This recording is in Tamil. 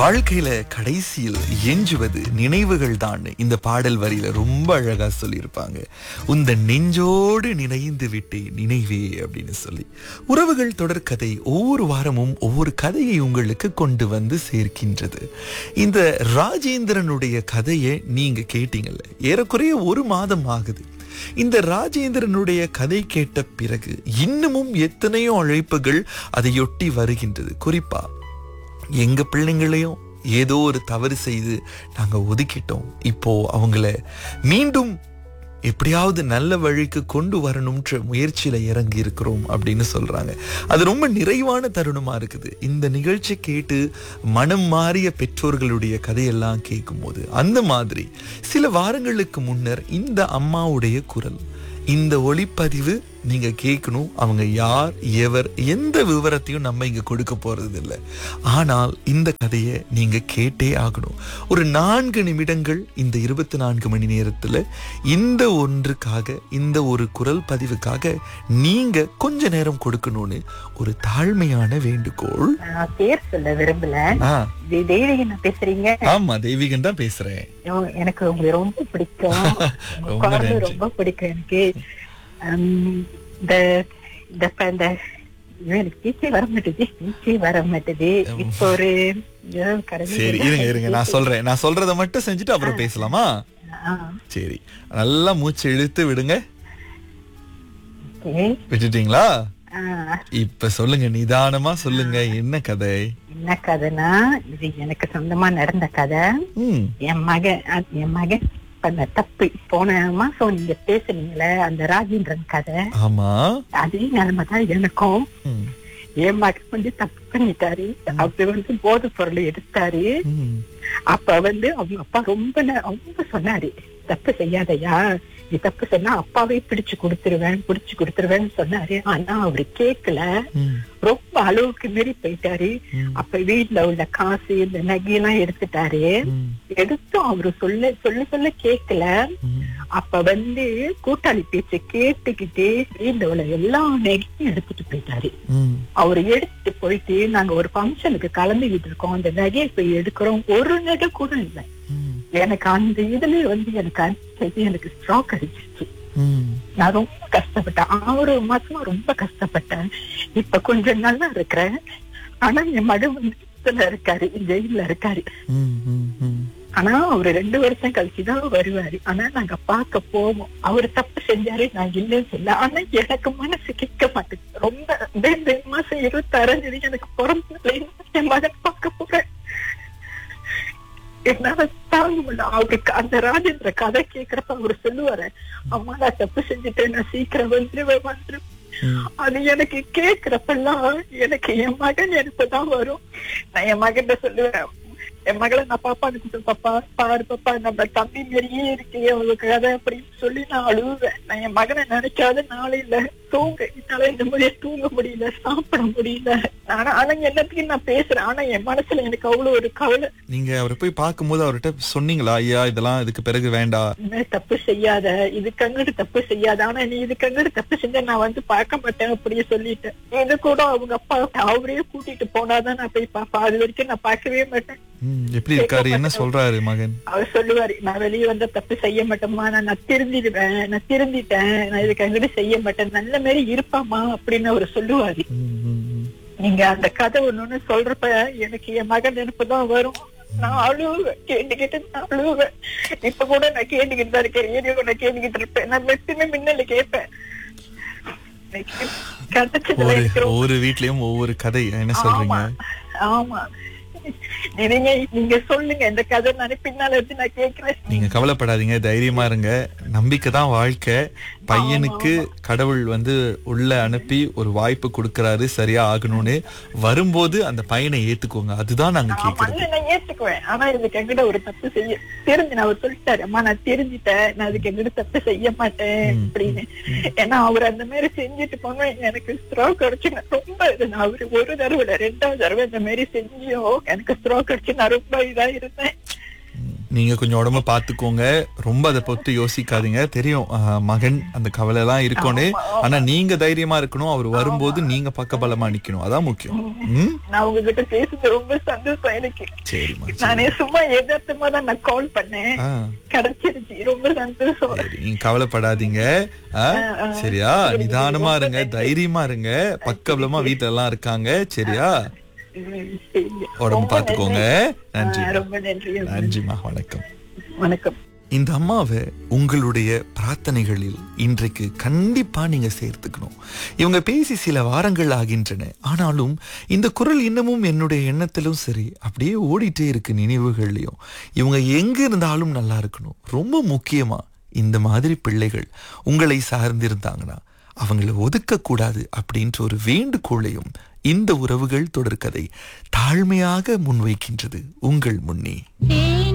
வாழ்க்கையில கடைசியில் எஞ்சுவது நினைவுகள் தான் இந்த பாடல் வரியில ரொம்ப அழகா சொல்லியிருப்பாங்க உந்த நெஞ்சோடு நினைந்து விட்டு நினைவே அப்படின்னு சொல்லி உறவுகள் தொடர்கதை ஒவ்வொரு வாரமும் ஒவ்வொரு கதையை உங்களுக்கு கொண்டு வந்து சேர்க்கின்றது இந்த ராஜேந்திரனுடைய கதையை நீங்க கேட்டீங்கல்ல ஏறக்குறைய ஒரு மாதம் ஆகுது இந்த ராஜேந்திரனுடைய கதை கேட்ட பிறகு இன்னமும் எத்தனையோ அழைப்புகள் அதையொட்டி வருகின்றது குறிப்பா எங்க பிள்ளைங்களையும் ஏதோ ஒரு தவறு செய்து நாங்க ஒதுக்கிட்டோம் இப்போ அவங்கள மீண்டும் எப்படியாவது நல்ல வழிக்கு கொண்டு வரணும்ன்ற முயற்சியில இறங்கி இருக்கிறோம் அப்படின்னு சொல்றாங்க அது ரொம்ப நிறைவான தருணமா இருக்குது இந்த நிகழ்ச்சி கேட்டு மனம் மாறிய பெற்றோர்களுடைய கதையெல்லாம் கேட்கும்போது அந்த மாதிரி சில வாரங்களுக்கு முன்னர் இந்த அம்மாவுடைய குரல் இந்த ஒளிப்பதிவு நீங்க கேட்கணும் அவங்க யார் எவர் எந்த விவரத்தையும் நம்ம இங்க கொடுக்க போறது இல்லை ஆனால் இந்த கதையை நீங்க கேட்டே ஆகணும் ஒரு நான்கு நிமிடங்கள் இந்த இருபத்தி நான்கு மணி நேரத்துல இந்த ஒன்றுக்காக இந்த ஒரு குரல் பதிவுக்காக நீங்க கொஞ்ச நேரம் கொடுக்கணும்னு ஒரு தாழ்மையான வேண்டுகோள் நான் பேர் சொல்ல விரும்பல ஆ, தெ- தெய்வீகன் பேசுறீங்க ஆமா தெய்வீகன் தான் பேசுறேன் ஐயோ, எனக்கு உங்களை ரொம்ப பிடிக்கும் உங்க ரொம்ப குரல் நன்றி. ரொம்ப பிடிக்கும் எனக்கு ஹம், இந்த இந்த ப- இந்த ஐயோ, எனக்கு பேச்சே வர மாட்டேது பேச்சே வர மாட்டேது இப்போ ஒரு ஐயோ, கடவுளே. சரி இருங்க இருங்க நான் சொல்றேன் நான் சொல்றதை மட்டும் செஞ்சுட்டு அப்புறம் பேசலாமா ஆ, சரி நல்லா மூச்சு இழுத்து விடுங்க okay. விட்டுட்டீங்களா ஆ, இப்ப சொல்லுங்க நிதானமா சொல்லுங்க என்ன கதை என்ன கதைனா இது எனக்கு சொந்தமா நடந்த கதை ம் என் மகன் அ- என் மகன் பண்ண தப்பு போன மாசம் நீங்க பேசுனீங்களே அந்த ராஜேந்திரன் கதை ஆமா அதே நிலைமை தான் எனக்கும் ம், என் மகன் வந்து தப்பு பண்ணிட்டாரு அவர் வந்து போதை பொருள் எடுத்தாரு ம், அப்ப வந்து அவங்க அப்பா ரொம்ப நே- ரொம்ப சொன்னாரு தப்பு செய்யாதயா நீ தப்பு சொன்னா அப்பாவே பிடிச்சு கொடுத்துருவேன் பிடிச்சு கொடுத்துருவேன்னு சொன்னாரு ஆனா அவரு கேட்கல ம், ரொம்ப அளவுக்கு மீறி போயிட்டாரு ம், அப்ப வீட்டுல உள்ள காசு இந்த நகையெல்லாம் எடுத்துட்டாரு ம், எடுத்தும் அவரு சொல்ல சொல்ல சொல்ல கேட்கல ம், அப்ப வந்து கூட்டாளி பேச்ச கேட்டுக்கிட்டு வீட்டுல உள்ள எல்லா நகையும் எடுத்துட்டு போயிட்டாரு ம், அவர் எடுத்துட்டு போயிட்டு நாங்க ஒரு ஃபங்க்ஷனுக்கு கலந்துகிட்டு இருக்கோம் அந்த நகையை போய் எடுக்கிறோம் ஒரு நகை கூட இல்லை ம், எனக்கு அந்த இதுல வந்து எனக்கு அடிச்சது எனக்கு ஸ்ட்ராக் அடிச்சிச்சு ம், நான் ரொம்ப கஷ்டப்பட்டேன் ஆறு மாசமா ரொம்ப கஷ்டப்பட்டேன் இப்ப கொஞ்சம் நல்லா இருக்கிறேன் ஆனா என் மடு வந்து இதுல இருக்காரு ஜெயில இருக்காரு ம், ம், ம். ஆனா ஒரு ரெண்டு வருஷம் கழிச்சுதான் வருவாரு ஆனா நாங்க பார்க்க போவோம் அவர் தப்பு செஞ்சாரு நான் இல்லைன்னு சொல்ல ஆனா எனக்கு மனசு கேட்க மாட்டேங்குது ரொம்ப இந்த இந்த மாசம் இருபத்தாறாம் தேதி எனக்கு பிறந்த நாள். என் மகன் பார்க்க போறேன் என்னால தாங்க முடியல அவருக்கு அந்த ராஜேந்திர கதை கேக்குறப்ப அவரு சொல்லுவாரு அம்மா நான் தப்பு செஞ்சுட்டேன் நான் சீக்கிரம் வந்துருவேன் வந்துருவேன் ம். அது எனக்கு கேக்குறப்பெல்லாம் எனக்கு என் மகன் எனக்குதான் வரும் நான் என் மகன் சொல்லுவேன் என் மகளை நான் பாப்பா அனுப்பிட்டு பாப்பா பாரு பாப்பா நம்ம தம்பி மாரியே இருக்கு அவளுக்கு கதை அப்படின்னு சொல்லி நான் அழுவேன் நான் என் மகனை நினைக்காத நாளையில தூங்க என்னால இந்த மாதிரியே தூங்க முடியல சாப்பிட முடியல ஆனா ஆனா எல்லாத்தையும் நான் பேசுறேன் ஆனா என் மனசுல எனக்கு அவ்வளவு ஒரு கவலை நீங்க அவரை போய் பார்க்கும்போது அவர்கிட்ட சொன்னீங்களா ஐயா இதெல்லாம் இதுக்கு பிறகு வேண்டாம் இனிமே தப்பு செய்யாத இதுக்கு அங்கிட்டு தப்பு செய்யாத ஆனா நீ இதுக்கு அங்கிட்டு தப்பு செஞ்சா நான் வந்து பார்க்க மாட்டேன் அப்படியே சொல்லிட்டேன் இது கூட அவங்க அப்பா அவரே கூட்டிட்டு போனாதான் நான் போய் பார்ப்பேன் அது வரைக்கும் நான் பார்க்கவே மாட்டேன் ம், எப்படி இருக்காரு என்ன சொல்றாரு மகன் அவர் சொல்லுவாரு நான் வெளியே வந்த தப்பு செய்ய மாட்டேம்மா நான் நான் திருந்திடுவேன் நான் திருந்திட்டேன் நான் இதுக்கு அங்கிட்டு செய்ய மாட்டேன் நல்ல மாதிரி இருப்பாமா அப்படின்னு அவர் சொல்லுவாரு ம், ம், ம். நீங்க அந்த கதை ஒண்ணு சொல்றப்ப எனக்கு என் மகன் நினைப்பு தான் வரும் நான் அழுவேன் கேட்டுக்கிட்டு நான் அழுவேன் இப்ப கூட நான் கேட்டுக்கிட்டு தான் இருக்கேன் ஏரியாவை நான் கேட்டுக்கிட்டு இருப்பேன் நான் மெட்டுமே மின்னல கேட்பேன் எனக்கு கிடைச்சதுல ஒரு எனக்கு ரொம்ப ஒவ்வொரு வீட்லயும் ஒவ்வொரு கதை என்ன சொல்றீங்க ஆமா ஆமா நீங்க நீங்க சொல்லுங்க இந்த கதை நான் பின்னால இருந்து நான் கேக்குறேன் நீங்க கவலைப்படாதீங்க தைரியமா இருங்க நம்பிக்கை தான் வாழ்க்கை பையனுக்கு கடவுள் வந்து உள்ள அனுப்பி ஒரு வாய்ப்பு கொடுக்கறாரு சரியா ஆகணும்னு வரும்போது அந்த பையனை ஏத்துக்கோங்க அதுதான் நாங்க ஆமா, கேக்குறது இல்ல, நான் ஏத்துக்குவேன் ஆனா இதுக்கு எங்கிட்ட ஒரு தப்பு செய்ய தெரிஞ்சு நான் அவர் சொல்லிட்டாரு அம்மா நான் தெரிஞ்சுட்டேன் நான் அதுக்கு எங்கிட்ட தப்பு செய்ய மாட்டேன் ம், அப்படின்னு ஏன்னா அவர் அந்த மாதிரி செஞ்சுட்டு போனா எனக்கு ஸ்ட்ரோக் அடிச்சு நான் ரொம்ப இது நான் அவரு ஒரு தடவை இல்ல, ரெண்டாவது தடவை இந்த மாதிரி செஞ்சியும் எனக்கு ஸ்ட்ரோக் அடிச்சு நான் ரொம்ப இதா இருந்தேன் ம். நீங்க கொஞ்சம் உடம்ப பாத்துக்கோங்க ரொம்ப அதை பத்தி யோசிக்காதீங்க தெரியும் ஆஹ், மகன் அந்த கவலை எல்லாம் இருக்கும்னு ஆனா நீங்க தைரியமா இருக்கணும் அவர் வரும்போது நீங்க பக்கபலமா நிக்கணும் அதான் முக்கியம் ம் நான் உங்ககிட்ட பேசுறது ரொம்ப சந்தோஷம் எனக்கு சரிம்மா சரி. நானே சும்மா எதார்த்தமா தான் நான் கால் பண்ணேன் ஆ, கிடைச்சிருச்சு ரொம்ப சந்தோஷம் சரி நீங்க கவலைப்படாதீங்க ஆ, சரியா நிதானமா இருங்க தைரியமா இருங்க பக்கபலமா வீட்டுல எல்லாம் இருக்காங்க சரியா ம், சரி. உடம்பு ரொம்ப பாத்துக்கோங்க நன்றி ஆ, ரொம்ப நன்றி நன்றிமா வணக்கம் வணக்கம் இந்த அம்மாவை உங்களுடைய பிரார்த்தனைகளில் இன்றைக்கு கண்டிப்பா நீங்க சேர்த்துக்கணும் இவங்க பேசி சில வாரங்கள் ஆகின்றன ஆனாலும் இந்த குரல் இன்னமும் என்னுடைய எண்ணத்திலும் சரி அப்படியே ஓடிட்டே இருக்கு நினைவுகள்லயும் இவங்க எங்க இருந்தாலும் நல்லா இருக்கணும் ரொம்ப முக்கியமா இந்த மாதிரி பிள்ளைகள் உங்களை சார்ந்திருந்தாங்கன்னா அவங்கள ஒதுக்கக்கூடாது அப்படின்ற ஒரு வேண்டுகோளையும் இந்த உறவுகள் தொடர்கதை தாழ்மையாக முன்வைக்கின்றது உங்கள் முன்னே